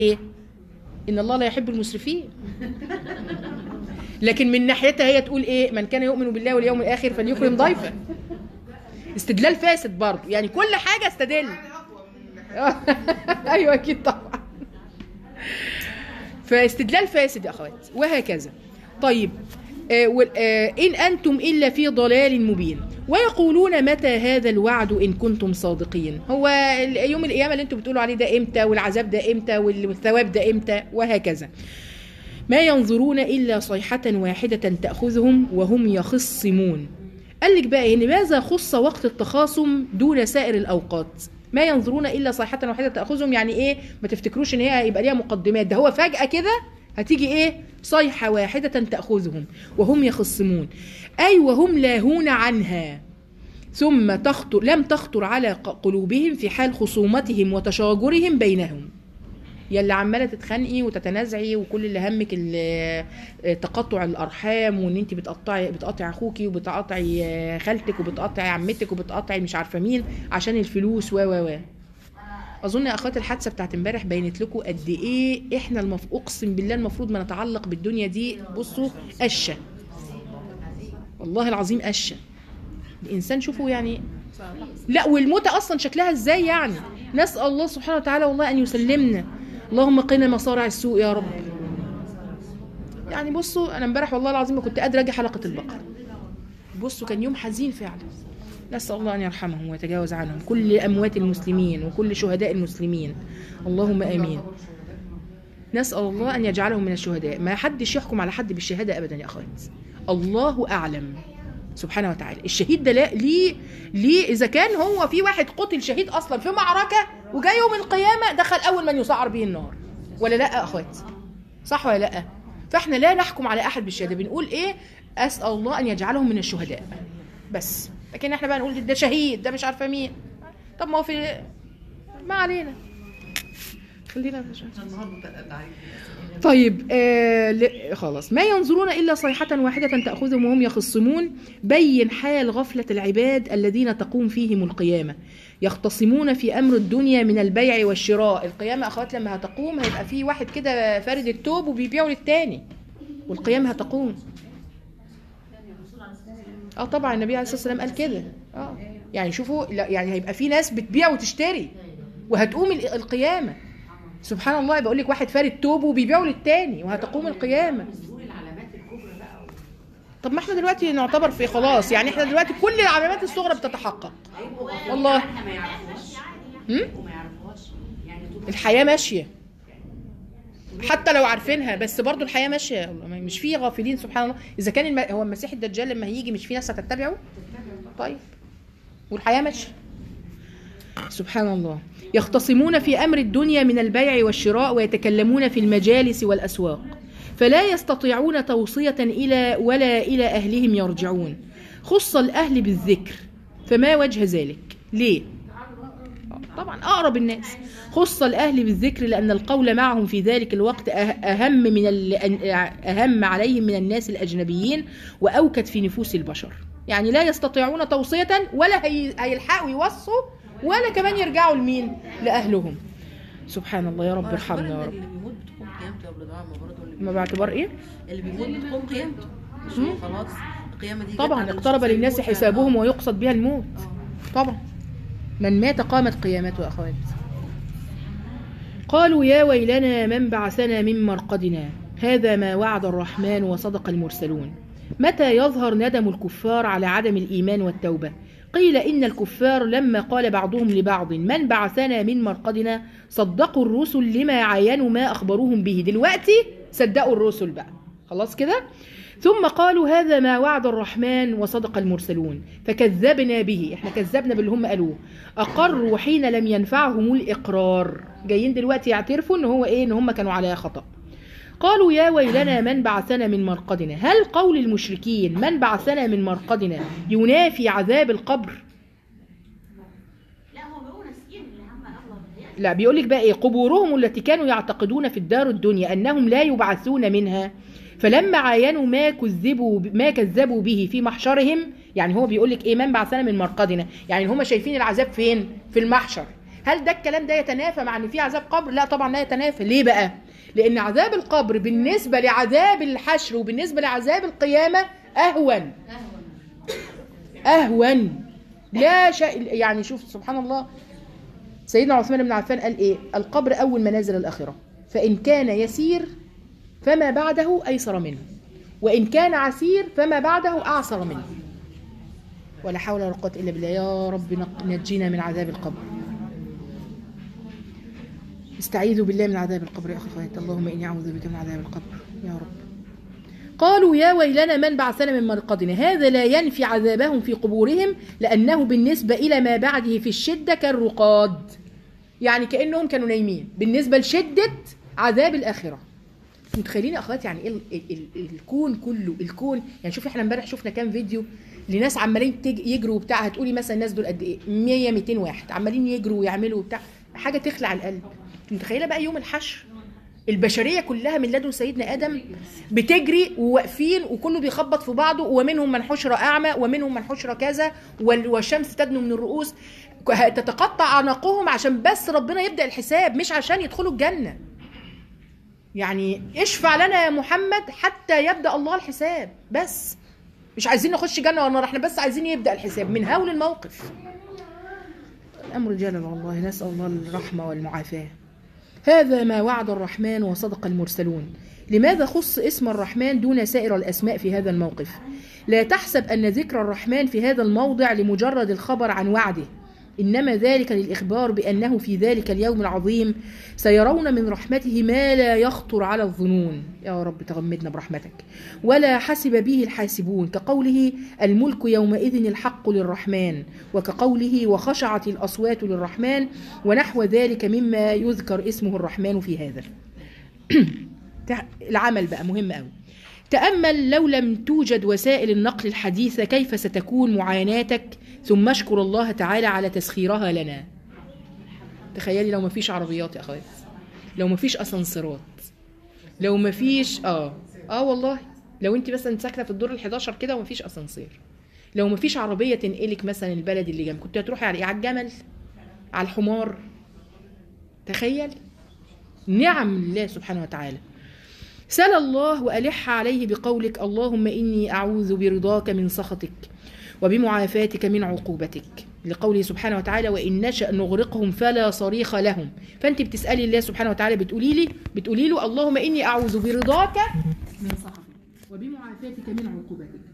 ايه ان الله لا يحب المسرفين لكن من ناحيتها هي تقول ايه من كان يؤمن بالله واليوم الاخر فليكرم ضيفه استدلال فاسد برضه يعني كل حاجه استدل ايوه اكيد طبعا فاستدلال فاسد يا اخوات وهكذا طيب آه وال- آه ان انتم الا في ضلال مبين ويقولون متى هذا الوعد ان كنتم صادقين هو ال- يوم القيامه اللي انتم بتقولوا عليه ده امتى والعذاب ده امتى والثواب ده امتى وهكذا ما ينظرون الا صيحه واحده تاخذهم وهم يخصمون قال لك بقى إيه؟ لماذا خص وقت التخاصم دون سائر الاوقات ما ينظرون الا صيحه واحده تاخذهم يعني ايه ما تفتكروش ان هي يبقى ليها مقدمات ده هو فجاه كده هتيجي ايه صيحه واحده تاخذهم وهم يخصمون اي وهم لاهون عنها ثم تخطر لم تخطر على ق- قلوبهم في حال خصومتهم وتشاجرهم بينهم يلي عماله تتخانقي وتتنازعي وكل اللي همك ال- تقطع الارحام وان انت بتقطعي بتقطعي اخوكي وبتقطعي آه، خالتك وبتقطعي عمتك وبتقطعي مش عارفه مين عشان الفلوس و و و اظن يا اخوات الحادثه بتاعت امبارح بينت لكم قد ايه احنا المف... اقسم بالله المفروض ما نتعلق بالدنيا دي بصوا قشه والله العظيم قشه الانسان شوفوا يعني لا والموتة اصلا شكلها ازاي يعني نسال الله سبحانه وتعالى والله ان يسلمنا اللهم قنا مصارع السوء يا رب يعني بصوا انا امبارح والله العظيم ما كنت قادره اجي حلقه البقره بصوا كان يوم حزين فعلا نسال الله ان يرحمهم ويتجاوز عنهم كل اموات المسلمين وكل شهداء المسلمين اللهم امين نسال الله ان يجعلهم من الشهداء ما حدش يحكم على حد بالشهاده ابدا يا اخوات الله اعلم سبحانه وتعالى الشهيد ده لا- ليه ليه اذا كان هو في واحد قتل شهيد اصلا في معركه وجاء يوم القيامه دخل اول من يسعر به النار ولا لا يا اخوات صح ولا لا فاحنا لا نحكم على احد بالشهاده بنقول ايه اسال الله ان يجعلهم من الشهداء بس لكن احنا بقى نقول ده شهيد ده مش عارفه مين طب ما هو في ما علينا خلينا في طيب آه ل- خلاص ما ينظرون إلا صيحة واحدة تأخذهم وهم يخصمون بين حال غفلة العباد الذين تقوم فيهم القيامة يختصمون في أمر الدنيا من البيع والشراء القيامة أخوات لما هتقوم هيبقى في واحد كده فارد التوب وبيبيعه للتاني والقيامة هتقوم اه طبعا النبي عليه الصلاه والسلام قال كده اه يعني شوفوا لا يعني هيبقى في ناس بتبيع وتشتري وهتقوم ال- القيامه سبحان الله بقول لك واحد فارد توبه وبيبيعه للتاني وهتقوم القيامه طب ما احنا دلوقتي نعتبر في خلاص يعني احنا دلوقتي كل العلامات الصغرى بتتحقق والله ما يعرفوهاش هم؟ وما يعرفوهاش يعني طول الحياه ماشيه حتى لو عارفينها بس برضو الحياه ماشيه مش في غافلين سبحان الله اذا كان الم... هو المسيح الدجال لما هيجي مش في ناس هتتبعه طيب والحياه ماشيه سبحان الله يختصمون في امر الدنيا من البيع والشراء ويتكلمون في المجالس والاسواق فلا يستطيعون توصيه الى ولا الى اهلهم يرجعون خص الاهل بالذكر فما وجه ذلك ليه طبعا اقرب الناس خص الاهل بالذكر لان القول معهم في ذلك الوقت أه- اهم من ال- اهم عليهم من الناس الاجنبيين واوكد في نفوس البشر يعني لا يستطيعون توصيه ولا هي- هيلحقوا يوصوا ولا كمان يرجعوا لمين لاهلهم سبحان الله يا رب ارحمنا يا رب اللي بيموت بتقوم قيامته يا ابو دعاء ما برضه اللي ما باعتبار ايه اللي بيموت بتقوم قيامته مش هو خلاص القيامه دي جت طبعا على اقترب الشخص للناس الموت حسابهم فعلا. ويقصد بها الموت طبعا من مات قامت قيامته يا اخوات قالوا يا ويلنا من بعثنا من مرقدنا هذا ما وعد الرحمن وصدق المرسلون متى يظهر ندم الكفار على عدم الايمان والتوبه قيل ان الكفار لما قال بعضهم لبعض من بعثنا من مرقدنا صدقوا الرسل لما عاينوا ما اخبروهم به دلوقتي صدقوا الرسل بقى خلاص كده ثم قالوا هذا ما وعد الرحمن وصدق المرسلون فكذبنا به احنا كذبنا باللي هم قالوه اقروا حين لم ينفعهم الاقرار جايين دلوقتي يعترفوا ان هو ايه ان هم كانوا على خطأ قالوا يا ويلنا من بعثنا من مرقدنا هل قول المشركين من بعثنا من مرقدنا ينافي عذاب القبر لا هو بيقولوا ناسيين اللي هم الله لا بيقول لك بقى ايه قبورهم التي كانوا يعتقدون في الدار الدنيا انهم لا يبعثون منها فلما عاينوا ما كذبوا ما كذبوا به في محشرهم يعني هو بيقول لك ايه من بعثنا من مرقدنا يعني هم شايفين العذاب فين في المحشر هل ده الكلام ده يتنافى مع ان في عذاب قبر لا طبعا لا يتنافى ليه بقى لان عذاب القبر بالنسبه لعذاب الحشر وبالنسبه لعذاب القيامه اهون اهون لا شيء يعني شوف سبحان الله سيدنا عثمان بن عفان قال ايه القبر اول منازل الاخره فان كان يسير فما بعده ايسر منه وان كان عسير فما بعده اعسر منه ولا حول ولا قوه الا بالله يا رب نق- نجينا من عذاب القبر استعيذوا بالله من عذاب القبر يا اخوات اللهم اني اعوذ بك من عذاب القبر يا رب قالوا يا ويلنا من بعثنا من مرقدنا هذا لا ينفي عذابهم في قبورهم لأنه بالنسبة إلى ما بعده في الشدة كالرقاد يعني كأنهم كانوا نايمين بالنسبة لشدة عذاب الآخرة متخيلين يا اخوات يعني ايه ال- ال- ال- الكون كله الكون يعني شوف احنا امبارح شفنا كام فيديو لناس عمالين تج- يجروا وبتاع هتقولي مثلا الناس دول قد ايه 100 200 واحد عمالين يجروا ويعملوا وبتاع حاجه تخلع القلب انت متخيله بقى يوم الحشر البشريه كلها من لدن سيدنا ادم بتجري وواقفين وكله بيخبط في بعضه ومنهم من حشر اعمى ومنهم من حشر كذا وال- والشمس تدنو من الرؤوس تتقطع عناقهم عشان بس ربنا يبدا الحساب مش عشان يدخلوا الجنه يعني اشفع لنا يا محمد حتى يبدا الله الحساب بس مش عايزين نخش جنه ولا نار احنا بس عايزين يبدا الحساب من هول الموقف الامر جل والله نسال الله الرحمه والمعافاه هذا ما وعد الرحمن وصدق المرسلون لماذا خص اسم الرحمن دون سائر الاسماء في هذا الموقف لا تحسب ان ذكر الرحمن في هذا الموضع لمجرد الخبر عن وعده انما ذلك للاخبار بانه في ذلك اليوم العظيم سيرون من رحمته ما لا يخطر على الظنون يا رب تغمدنا برحمتك ولا حسب به الحاسبون كقوله الملك يومئذ الحق للرحمن وكقوله وخشعت الاصوات للرحمن ونحو ذلك مما يذكر اسمه الرحمن في هذا تع- العمل بقى مهم قوي تأمل لو لم توجد وسائل النقل الحديثة كيف ستكون معاناتك ثم اشكر الله تعالى على تسخيرها لنا تخيلي لو ما فيش عربيات يا اخوات لو ما فيش اسانسيرات لو ما فيش اه اه والله لو انت مثلا ساكنه في الدور ال11 كده وما فيش اسانسير لو ما فيش عربيه تنقلك مثلا البلد اللي جنب كنت هتروحي على ايه على الجمل على الحمار تخيل نعم الله سبحانه وتعالى سل الله وألح عليه بقولك اللهم إني أعوذ برضاك من سخطك وبمعافاتك من عقوبتك لقوله سبحانه وتعالى وإن نشأ نغرقهم فلا صريخ لهم فأنت بتسألي الله سبحانه وتعالى بتقولي لي بتقولي له اللهم إني أعوذ برضاك من سخطك وبمعافاتك من عقوبتك